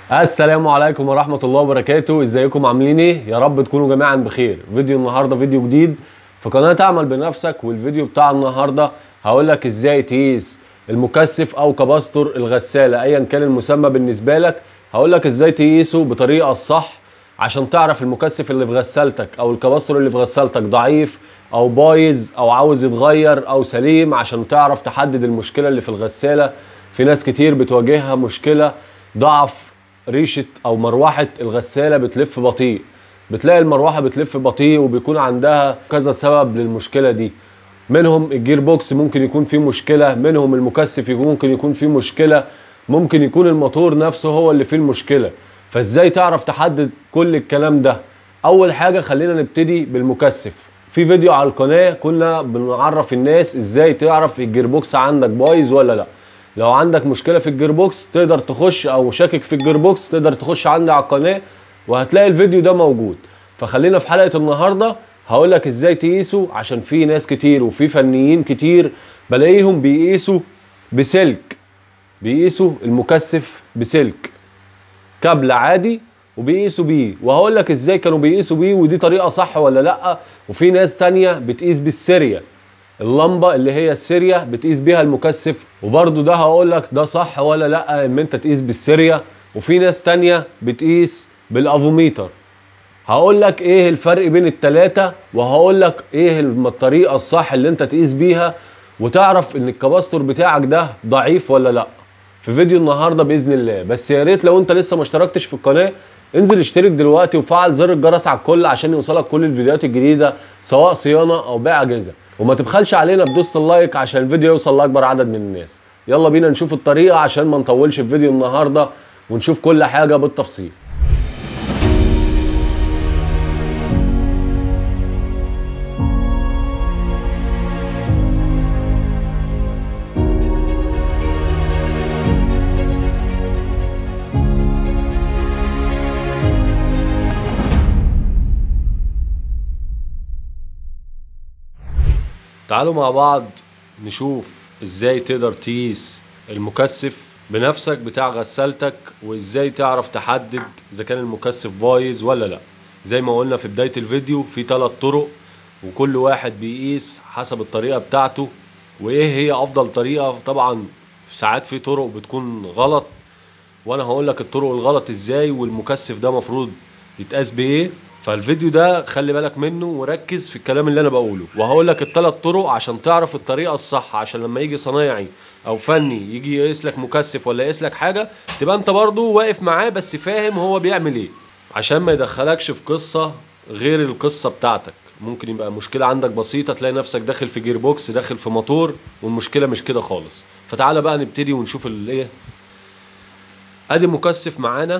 السلام عليكم ورحمة الله وبركاته ازيكم عاملين ايه يا رب تكونوا جميعا بخير فيديو النهاردة فيديو جديد في قناة اعمل بنفسك والفيديو بتاع النهاردة هقول لك ازاي تقيس المكثف او كباستور الغسالة ايا كان المسمى بالنسبة لك هقول لك ازاي تقيسه بطريقة الصح عشان تعرف المكثف اللي في غسالتك او الكباستور اللي في غسالتك ضعيف او بايظ او عاوز يتغير او سليم عشان تعرف تحدد المشكلة اللي في الغسالة في ناس كتير بتواجهها مشكلة ضعف ريشه او مروحه الغساله بتلف بطيء بتلاقي المروحه بتلف بطيء وبيكون عندها كذا سبب للمشكله دي منهم الجير بوكس ممكن يكون فيه مشكله منهم المكثف ممكن يكون فيه مشكله ممكن يكون الموتور نفسه هو اللي فيه المشكله فازاي تعرف تحدد كل الكلام ده اول حاجه خلينا نبتدي بالمكثف في فيديو على القناه كنا بنعرف الناس ازاي تعرف الجير بوكس عندك بايظ ولا لا لو عندك مشكله في الجير بوكس تقدر تخش او شاكك في الجير بوكس تقدر تخش عندي على القناه وهتلاقي الفيديو ده موجود فخلينا في حلقه النهارده هقول لك ازاي تقيسه عشان في ناس كتير وفي فنيين كتير بلاقيهم بيقيسوا بسلك بيقيسوا المكثف بسلك كابل عادي وبيقيسوا بيه وهقول لك ازاي كانوا بيقيسوا بيه ودي طريقه صح ولا لا وفي ناس تانية بتقيس بالسيريال اللمبه اللي هي السيريا بتقيس بيها المكثف وبرده ده هقول لك ده صح ولا لا ان انت تقيس بالسيريا وفي ناس تانية بتقيس بالافوميتر هقول لك ايه الفرق بين التلاتة وهقول لك ايه الطريقه الصح اللي انت تقيس بيها وتعرف ان الكباستور بتاعك ده ضعيف ولا لا في فيديو النهارده باذن الله بس يا ريت لو انت لسه ما اشتركتش في القناه انزل اشترك دلوقتي وفعل زر الجرس على الكل عشان يوصلك كل الفيديوهات الجديده سواء صيانه او بيع اجهزه وما تبخلش علينا بدوس اللايك عشان الفيديو يوصل لاكبر عدد من الناس يلا بينا نشوف الطريقه عشان ما نطولش في فيديو النهارده ونشوف كل حاجه بالتفصيل تعالوا مع بعض نشوف ازاي تقدر تقيس المكثف بنفسك بتاع غسالتك وازاي تعرف تحدد اذا كان المكثف بايظ ولا لا زي ما قلنا في بداية الفيديو في ثلاث طرق وكل واحد بيقيس حسب الطريقة بتاعته وايه هي افضل طريقة طبعا ساعات في طرق بتكون غلط وانا هقول لك الطرق الغلط ازاي والمكثف ده مفروض يتقاس بايه فالفيديو ده خلي بالك منه وركز في الكلام اللي انا بقوله وهقول لك الثلاث طرق عشان تعرف الطريقه الصح عشان لما يجي صنايعي او فني يجي يقيس لك مكثف ولا يقيس لك حاجه تبقى انت برضو واقف معاه بس فاهم هو بيعمل ايه عشان ما يدخلكش في قصه غير القصه بتاعتك ممكن يبقى مشكله عندك بسيطه تلاقي نفسك داخل في جير بوكس داخل في موتور والمشكله مش كده خالص فتعالى بقى نبتدي ونشوف الايه ادي مكثف معانا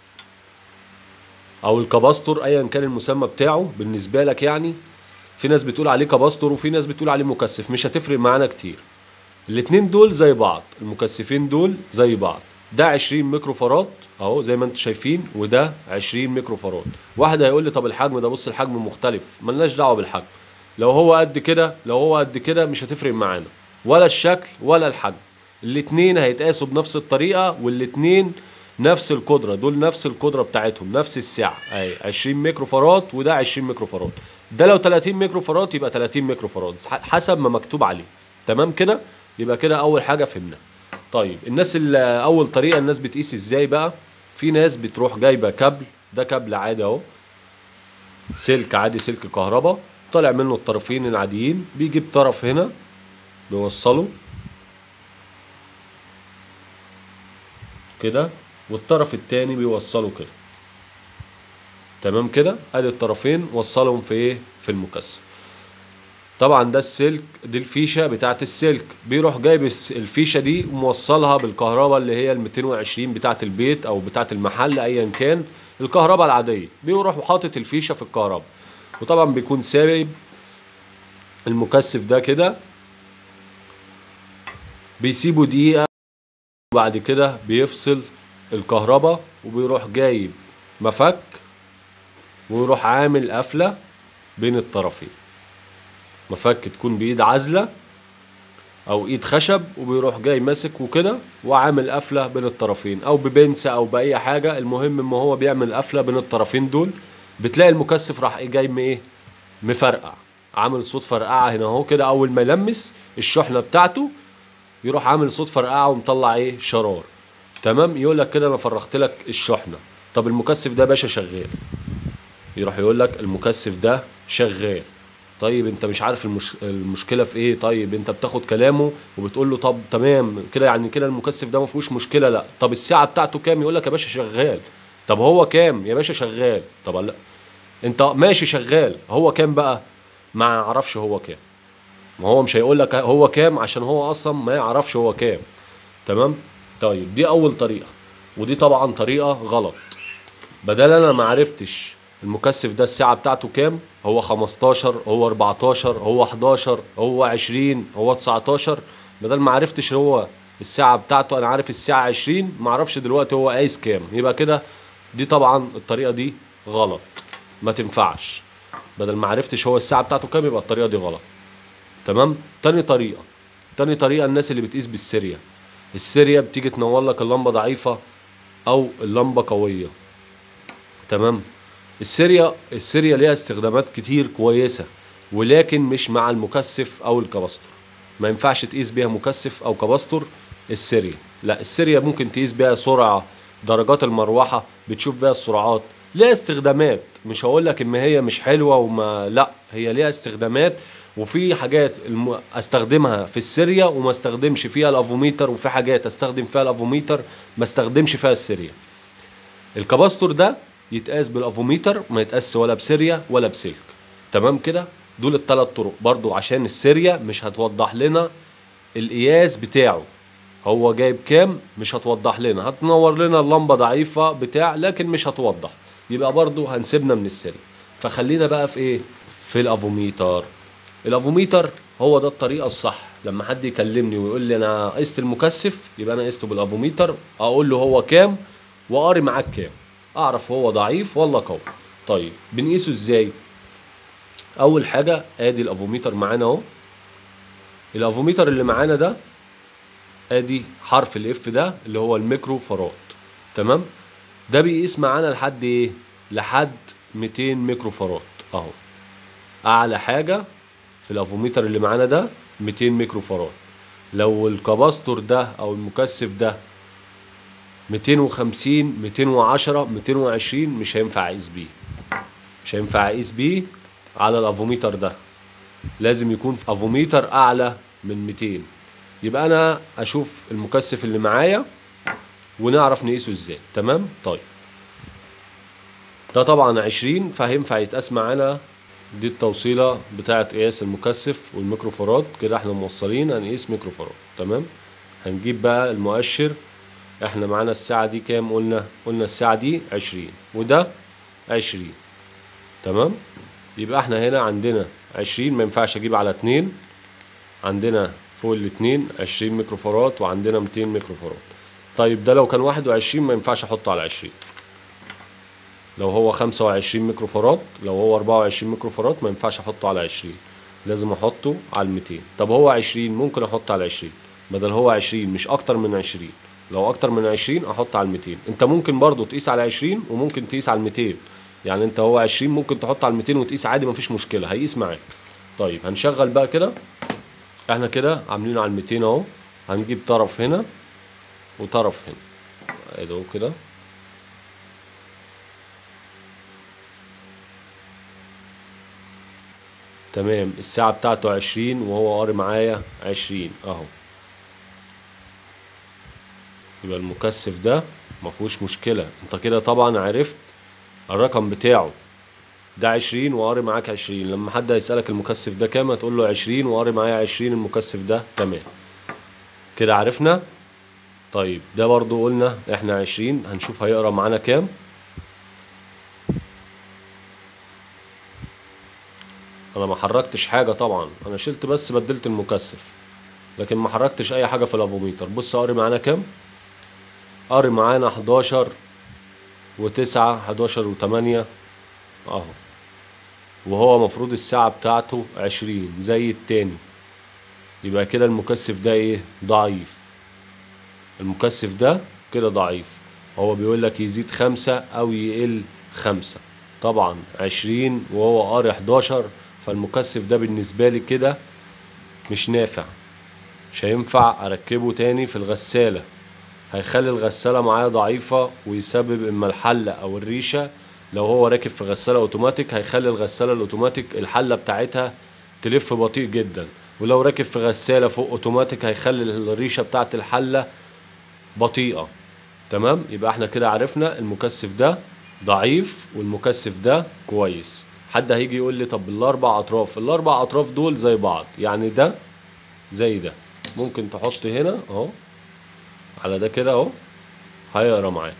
او الكباستور ايا كان المسمى بتاعه بالنسبه لك يعني في ناس بتقول عليه كباستور وفي ناس بتقول عليه مكثف مش هتفرق معانا كتير الاتنين دول زي بعض المكثفين دول زي بعض ده 20 ميكرو فاراد اهو زي ما انتم شايفين وده 20 ميكرو فاراد واحد هيقول لي طب الحجم ده بص الحجم مختلف ملناش دعوه بالحجم لو هو قد كده لو هو قد كده مش هتفرق معانا ولا الشكل ولا الحجم الاتنين هيتقاسوا بنفس الطريقه والاتنين نفس القدره دول نفس القدره بتاعتهم نفس السعه اهي 20 ميكرو فاراد وده 20 ميكرو فاراد ده لو 30 ميكرو فاراد يبقى 30 ميكرو فاراد حسب ما مكتوب عليه تمام كده يبقى كده اول حاجه فهمنا طيب الناس اللي اول طريقه الناس بتقيس ازاي بقى في ناس بتروح جايبه كابل ده كابل عادي اهو سلك عادي سلك كهرباء طالع منه الطرفين العاديين بيجيب طرف هنا بيوصله كده والطرف التاني بيوصله كده تمام كده ادي الطرفين وصلهم في ايه في المكثف طبعا ده السلك دي الفيشه بتاعت السلك بيروح جايب الفيشه دي وموصلها بالكهرباء اللي هي ال 220 بتاعت البيت او بتاعت المحل ايا كان الكهرباء العاديه بيروح حاطط الفيشه في الكهرباء وطبعا بيكون سايب المكثف ده كده بيسيبه دقيقه وبعد كده بيفصل الكهرباء وبيروح جايب مفك ويروح عامل قفلة بين الطرفين مفك تكون بإيد عازلة او ايد خشب وبيروح جاي ماسك وكده وعامل قفله بين الطرفين او ببنسه او باي حاجه المهم ان هو بيعمل قفله بين الطرفين دول بتلاقي المكثف راح إيه جاي م- ايه مفرقع عامل صوت فرقعه هنا اهو كده اول ما يلمس الشحنه بتاعته يروح عامل صوت فرقعه ومطلع ايه شرار تمام يقول لك كده انا فرغت لك الشحنه طب المكثف ده يا باشا شغال يروح يقول لك المكثف ده شغال طيب انت مش عارف المش... المشكله في ايه طيب انت بتاخد كلامه وبتقول له طب تمام كده يعني كده المكثف ده ما فيهوش مشكله لا طب الساعه بتاعته كام يقول لك يا باشا شغال طب هو كام يا باشا شغال طب لا انت ماشي شغال هو كام بقى ما يعرفش هو كام ما هو مش هيقول لك هو كام عشان هو اصلا ما يعرفش هو كام تمام طيب دي اول طريقه ودي طبعا طريقه غلط بدل انا ما عرفتش المكثف ده الساعه بتاعته كام هو 15 هو 14 هو 11 هو 20 هو 19 بدل ما عرفتش هو الساعه بتاعته انا عارف الساعه 20 ما اعرفش دلوقتي هو قايس كام يبقى كده دي طبعا الطريقه دي غلط ما تنفعش بدل ما عرفتش هو الساعه بتاعته كام يبقى الطريقه دي غلط تمام تاني طريقه تاني طريقه الناس اللي بتقيس بالسيريا السيريا بتيجي تنور لك اللمبه ضعيفه او اللمبه قويه تمام السيريا السيريا ليها استخدامات كتير كويسه ولكن مش مع المكثف او الكباستور ما ينفعش تقيس بيها مكثف او كباستور السيريا لا السيريا ممكن تقيس بيها سرعه درجات المروحه بتشوف بيها السرعات ليها استخدامات مش هقول لك ان هي مش حلوه وما لا هي ليها استخدامات وفي حاجات الم... استخدمها في السيريا وما استخدمش فيها الافوميتر وفي حاجات استخدم فيها الافوميتر ما استخدمش فيها السيريا الكباستور ده يتقاس بالافوميتر ما يتقاس ولا بسيريا ولا بسلك تمام كده دول الثلاث طرق برضو عشان السيريا مش هتوضح لنا القياس بتاعه هو جايب كام مش هتوضح لنا هتنور لنا اللمبة ضعيفة بتاع لكن مش هتوضح يبقى برضو هنسيبنا من السيريا فخلينا بقى في ايه في الافوميتر الافوميتر هو ده الطريقة الصح لما حد يكلمني ويقول لي انا قست المكثف يبقى انا قسته بالافوميتر اقول له هو كام وقاري معاك كام اعرف هو ضعيف ولا قوي طيب بنقيسه ازاي اول حاجه ادي الافوميتر معانا اهو الافوميتر اللي معانا ده ادي حرف الاف ده اللي هو الميكرو فراد تمام ده بيقيس معانا لحد ايه لحد 200 ميكرو فراد اهو اعلى حاجه في الافوميتر اللي معانا ده 200 ميكرو فراد لو الكباستور ده او المكثف ده 250 210 220 مش هينفع اقيس بيه مش هينفع اقيس بيه على الافوميتر ده لازم يكون في افوميتر اعلى من 200 يبقى انا اشوف المكثف اللي معايا ونعرف نقيسه ازاي تمام طيب ده طبعا 20 فهينفع يتقاس معانا دي التوصيلة بتاعة قياس المكثف والميكروفاراد كده احنا موصلين هنقيس ميكروفاراد تمام هنجيب بقى المؤشر احنا معانا الساعة دي كام قلنا قلنا الساعة دي عشرين وده عشرين تمام يبقى احنا هنا عندنا عشرين ما ينفعش اجيب على اتنين عندنا فوق الاتنين عشرين ميكروفاراد وعندنا ميتين ميكروفاراد طيب ده لو كان واحد وعشرين ما ينفعش احطه على عشرين لو هو خمسة وعشرين ميكروفاراد لو هو أربعة وعشرين ميكروفاراد ما ينفعش احطه على عشرين لازم احطه على الميتين طب هو عشرين ممكن احط على عشرين بدل هو عشرين مش اكتر من عشرين لو اكتر من 20 احط على ال 200 انت ممكن برضو تقيس على 20 وممكن تقيس على ال 200 يعني انت هو 20 ممكن تحط على ال 200 وتقيس عادي مفيش مشكله هيقيس معاك طيب هنشغل بقى كده احنا كده عاملينه على ال 200 اهو هنجيب طرف هنا وطرف هنا ادي اهو كده تمام الساعة بتاعته عشرين وهو قاري معايا عشرين اهو يبقى المكثف ده مفهوش مشكلة انت كده طبعا عرفت الرقم بتاعه ده عشرين وقاري معاك عشرين لما حد هيسألك المكثف ده كام هتقول له عشرين وقاري معايا عشرين المكثف ده تمام كده عرفنا طيب ده برضو قلنا احنا عشرين هنشوف هيقرا معانا كام انا ما حركتش حاجة طبعا انا شلت بس بدلت المكثف لكن ما حركتش اي حاجة في الافوميتر بص قاري معانا كام قاري معانا 11 وتسعة 11 وتمانية اهو وهو مفروض الساعة بتاعته عشرين زي التاني يبقى كده المكثف ده ايه ضعيف المكثف ده كده ضعيف هو بيقول لك يزيد خمسة او يقل خمسة طبعا عشرين وهو قاري 11 فالمكثف ده بالنسبة لي كده مش نافع مش هينفع اركبه تاني في الغسالة هيخلي الغسالة معايا ضعيفة ويسبب اما الحلة او الريشة لو هو راكب في غسالة اوتوماتيك هيخلي الغسالة الاوتوماتيك الحلة بتاعتها تلف بطيء جدا ولو راكب في غسالة فوق اوتوماتيك هيخلي الريشة بتاعت الحلة بطيئة تمام يبقى احنا كده عرفنا المكثف ده ضعيف والمكثف ده كويس حد هيجي يقول لي طب الاربع اطراف الاربع اطراف دول زي بعض يعني ده زي ده ممكن تحط هنا اهو على ده كده اهو هيقرا معاك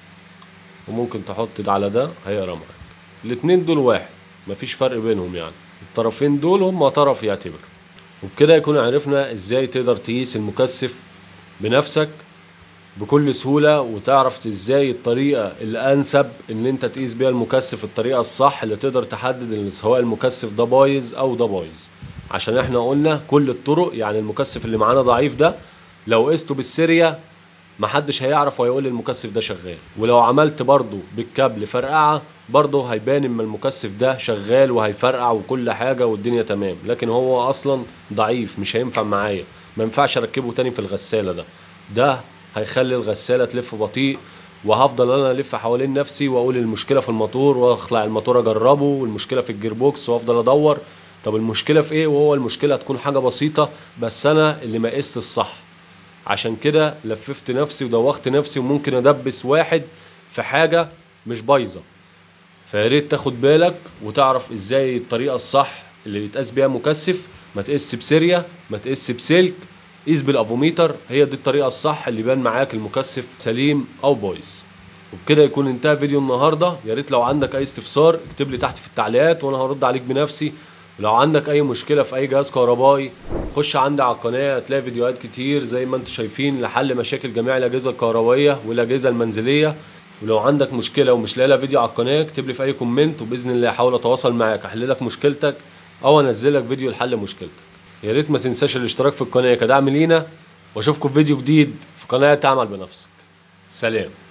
وممكن تحط على ده هيقرا معاك الاتنين دول واحد مفيش فرق بينهم يعني الطرفين دول هما طرف يعتبر وبكده يكون عرفنا ازاي تقدر تقيس المكثف بنفسك بكل سهولة وتعرف ازاي الطريقة الانسب ان انت تقيس بيها المكثف الطريقة الصح اللي تقدر تحدد ان سواء المكثف ده بايظ او ده بايظ عشان احنا قلنا كل الطرق يعني المكثف اللي معانا ضعيف ده لو قسته بالسيريا محدش هيعرف وهيقول المكثف ده شغال ولو عملت برضه بالكابل فرقعة برضه هيبان ان المكثف ده شغال وهيفرقع وكل حاجة والدنيا تمام لكن هو اصلا ضعيف مش هينفع معايا ما ينفعش اركبه تاني في الغسالة ده ده هيخلي الغسالة تلف بطيء وهفضل انا الف حوالين نفسي واقول المشكله في الموتور واخلع الموتور اجربه والمشكله في الجير بوكس وافضل ادور طب المشكله في ايه وهو المشكله هتكون حاجه بسيطه بس انا اللي ما قست الصح عشان كده لففت نفسي ودوخت نفسي وممكن ادبس واحد في حاجه مش بايظه فيا ريت تاخد بالك وتعرف ازاي الطريقه الصح اللي يتقاس بيها مكثف ما تقيس بسيريا ما تقيس بسلك قيس بالافوميتر هي دي الطريقه الصح اللي يبان معاك المكثف سليم او بايظ وبكده يكون انتهى فيديو النهارده يا ريت لو عندك اي استفسار اكتب لي تحت في التعليقات وانا هرد عليك بنفسي ولو عندك اي مشكله في اي جهاز كهربائي خش عندي على القناه هتلاقي فيديوهات كتير زي ما انتم شايفين لحل مشاكل جميع الاجهزه الكهربائيه والاجهزه المنزليه ولو عندك مشكله ومش لاقي لها فيديو على القناه اكتب لي في اي كومنت وباذن الله احاول اتواصل معاك احل لك مشكلتك او انزل لك فيديو لحل مشكلتك يا ريت ما تنساش الاشتراك في القناه كدعم لينا واشوفكم في فيديو جديد في قناه تعمل بنفسك سلام